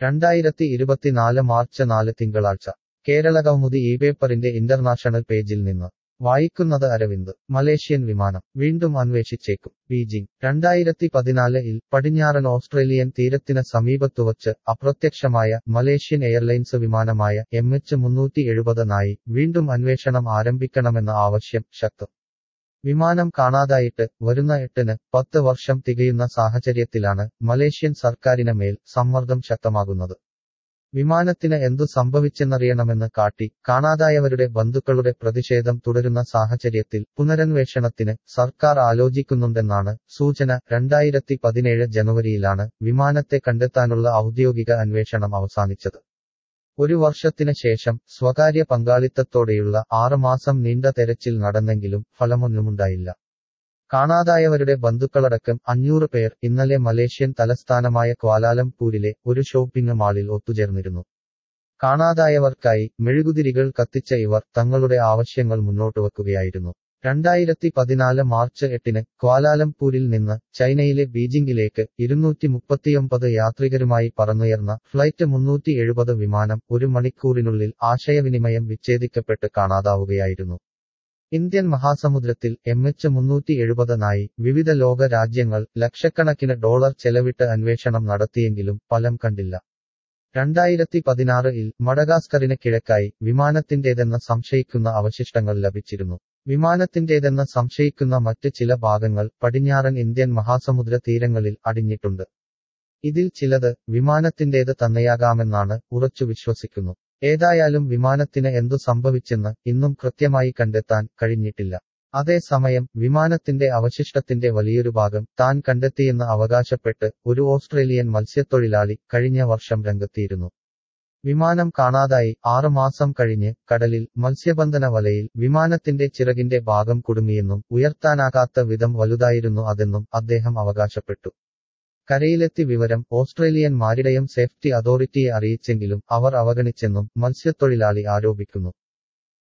രണ്ടായിരത്തി ഇരുപത്തിനാല് മാർച്ച് നാല് തിങ്കളാഴ്ച കേരള കൗമുദി ഈ പേപ്പറിന്റെ ഇന്റർനാഷണൽ പേജിൽ നിന്ന് വായിക്കുന്നത് അരവിന്ദ് മലേഷ്യൻ വിമാനം വീണ്ടും അന്വേഷിച്ചേക്കും ബീജിംഗ് രണ്ടായിരത്തി പതിനാലിൽ പടിഞ്ഞാറൻ ഓസ്ട്രേലിയൻ തീരത്തിന് സമീപത്തുവച്ച് അപ്രത്യക്ഷമായ മലേഷ്യൻ എയർലൈൻസ് വിമാനമായ എം എച്ച് മുന്നൂറ്റി എഴുപതിനായി വീണ്ടും അന്വേഷണം ആരംഭിക്കണമെന്ന ആവശ്യം ശക്തം വിമാനം കാണാതായിട്ട് വരുന്ന എട്ടിന് പത്ത് വർഷം തികയുന്ന സാഹചര്യത്തിലാണ് മലേഷ്യൻ സർക്കാരിന് മേൽ സമ്മർദ്ദം ശക്തമാകുന്നത് വിമാനത്തിന് എന്തു സംഭവിച്ചെന്നറിയണമെന്ന് കാട്ടി കാണാതായവരുടെ ബന്ധുക്കളുടെ പ്രതിഷേധം തുടരുന്ന സാഹചര്യത്തിൽ പുനരന്വേഷണത്തിന് സർക്കാർ ആലോചിക്കുന്നുണ്ടെന്നാണ് സൂചന രണ്ടായിരത്തി പതിനേഴ് ജനുവരിയിലാണ് വിമാനത്തെ കണ്ടെത്താനുള്ള ഔദ്യോഗിക അന്വേഷണം അവസാനിച്ചത് ഒരു വർഷത്തിന് ശേഷം സ്വകാര്യ പങ്കാളിത്തത്തോടെയുള്ള ആറുമാസം നീണ്ട തെരച്ചിൽ നടന്നെങ്കിലും ഫലമൊന്നുമുണ്ടായില്ല കാണാതായവരുടെ ബന്ധുക്കളടക്കം അഞ്ഞൂറ് പേർ ഇന്നലെ മലേഷ്യൻ തലസ്ഥാനമായ ക്വാലാലംപൂരിലെ ഒരു ഷോപ്പിംഗ് മാളിൽ ഒത്തുചേർന്നിരുന്നു കാണാതായവർക്കായി മെഴുകുതിരികൾ കത്തിച്ച ഇവർ തങ്ങളുടെ ആവശ്യങ്ങൾ മുന്നോട്ടുവെക്കുകയായിരുന്നു രണ്ടായിരത്തി പതിനാല് മാർച്ച് എട്ടിന് ക്വാലാലംപൂരിൽ നിന്ന് ചൈനയിലെ ബീജിംഗിലേക്ക് ഇരുന്നൂറ്റി മുപ്പത്തിയൊമ്പത് യാത്രികരുമായി പറന്നുയർന്ന ഫ്ലൈറ്റ് മുന്നൂറ്റി എഴുപത് വിമാനം ഒരു മണിക്കൂറിനുള്ളിൽ ആശയവിനിമയം വിച്ഛേദിക്കപ്പെട്ട് കാണാതാവുകയായിരുന്നു ഇന്ത്യൻ മഹാസമുദ്രത്തിൽ എം എച്ച് മുന്നൂറ്റി എഴുപതിനായി വിവിധ ലോക രാജ്യങ്ങൾ ലക്ഷക്കണക്കിന് ഡോളർ ചെലവിട്ട് അന്വേഷണം നടത്തിയെങ്കിലും ഫലം കണ്ടില്ല രണ്ടായിരത്തി പതിനാറിൽ മഡഗാസ്കറിന് കിഴക്കായി വിമാനത്തിന്റേതെന്ന് സംശയിക്കുന്ന അവശിഷ്ടങ്ങൾ ലഭിച്ചിരുന്നു വിമാനത്തിന്റേതെന്ന് സംശയിക്കുന്ന മറ്റ് ചില ഭാഗങ്ങൾ പടിഞ്ഞാറൻ ഇന്ത്യൻ മഹാസമുദ്ര തീരങ്ങളിൽ അടിഞ്ഞിട്ടുണ്ട് ഇതിൽ ചിലത് വിമാനത്തിന്റേത് തന്നെയാകാമെന്നാണ് ഉറച്ചു വിശ്വസിക്കുന്നു ഏതായാലും വിമാനത്തിന് എന്തു സംഭവിച്ചെന്ന് ഇന്നും കൃത്യമായി കണ്ടെത്താൻ കഴിഞ്ഞിട്ടില്ല അതേസമയം വിമാനത്തിന്റെ അവശിഷ്ടത്തിന്റെ വലിയൊരു ഭാഗം താൻ കണ്ടെത്തിയെന്ന് അവകാശപ്പെട്ട് ഒരു ഓസ്ട്രേലിയൻ മത്സ്യത്തൊഴിലാളി കഴിഞ്ഞ വർഷം രംഗത്തിയിരുന്നു വിമാനം കാണാതായി ആറുമാസം കഴിഞ്ഞ് കടലിൽ മത്സ്യബന്ധന വലയിൽ വിമാനത്തിന്റെ ചിറകിന്റെ ഭാഗം കുടുങ്ങിയെന്നും ഉയർത്താനാകാത്ത വിധം വലുതായിരുന്നു അതെന്നും അദ്ദേഹം അവകാശപ്പെട്ടു കരയിലെത്തി വിവരം ഓസ്ട്രേലിയൻ മാരിടയം സേഫ്റ്റി അതോറിറ്റിയെ അറിയിച്ചെങ്കിലും അവർ അവഗണിച്ചെന്നും മത്സ്യത്തൊഴിലാളി ആരോപിക്കുന്നു